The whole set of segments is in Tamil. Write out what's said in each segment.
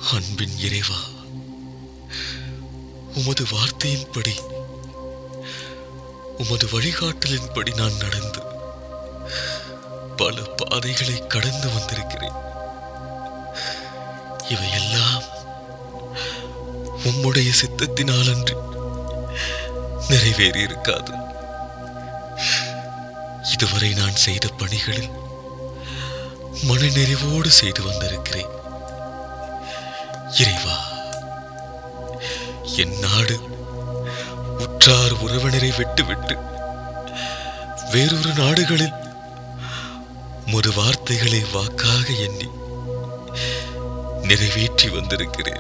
அன்பின் இறைவா உமது வார்த்தையின்படி உமது வழிகாட்டலின்படி நான் நடந்து பல பாதைகளை கடந்து வந்திருக்கிறேன் இவையெல்லாம் உம்முடைய சித்தத்தினால் அன்று நிறைவேறி இருக்காது இதுவரை நான் செய்த பணிகளில் மனநிறைவோடு செய்து வந்திருக்கிறேன் இறைவா என் நாடு உற்றார் உறவினரை விட்டுவிட்டு வேறொரு நாடுகளில் ஒரு வார்த்தைகளை வாக்காக எண்ணி நிறைவேற்றி வந்திருக்கிறேன்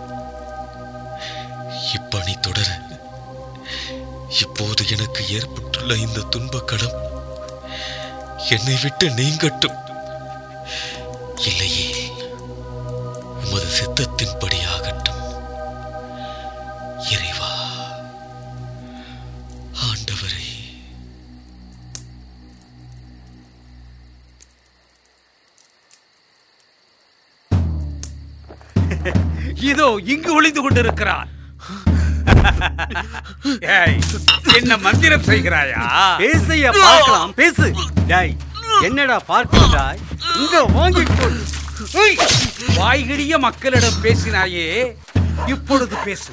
இப்பணி தொடர இப்போது எனக்கு ஏற்பட்டுள்ள இந்த துன்பக்கடம் என்னை விட்டு நீங்கட்டும் இல்லையே உமது சித்தத்தின்படி ஆகட்டும் இறைவா ஆண்டவரே இதோ இங்கு ஒளிந்து கொண்டிருக்கிறான் ஏய், என்ன மந்திரம் செய்கிறாயா பேசையா பார்க்கலாம் பேசு டேய் என்னடா பார்க்கிறாய் இங்க வாங்கிக்கொள் ஏய், வாய்கிழிய மக்களிடம் பேசினாயே இப்பொழுது பேசு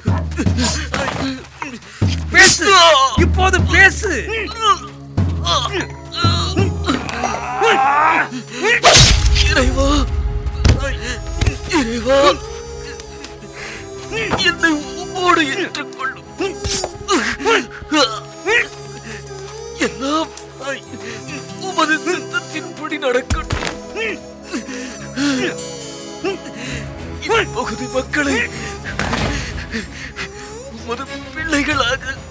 பேசு இப்போது பேசு இறைவா இறைவா என்னை உம்மோடு ஏற்றுக்கொள்ளும் எல்லாம் உமது சித்தத்தின்படி நடக்கட்டும் இந்த பகுதி மக்களை உமது பிள்ளைகளாக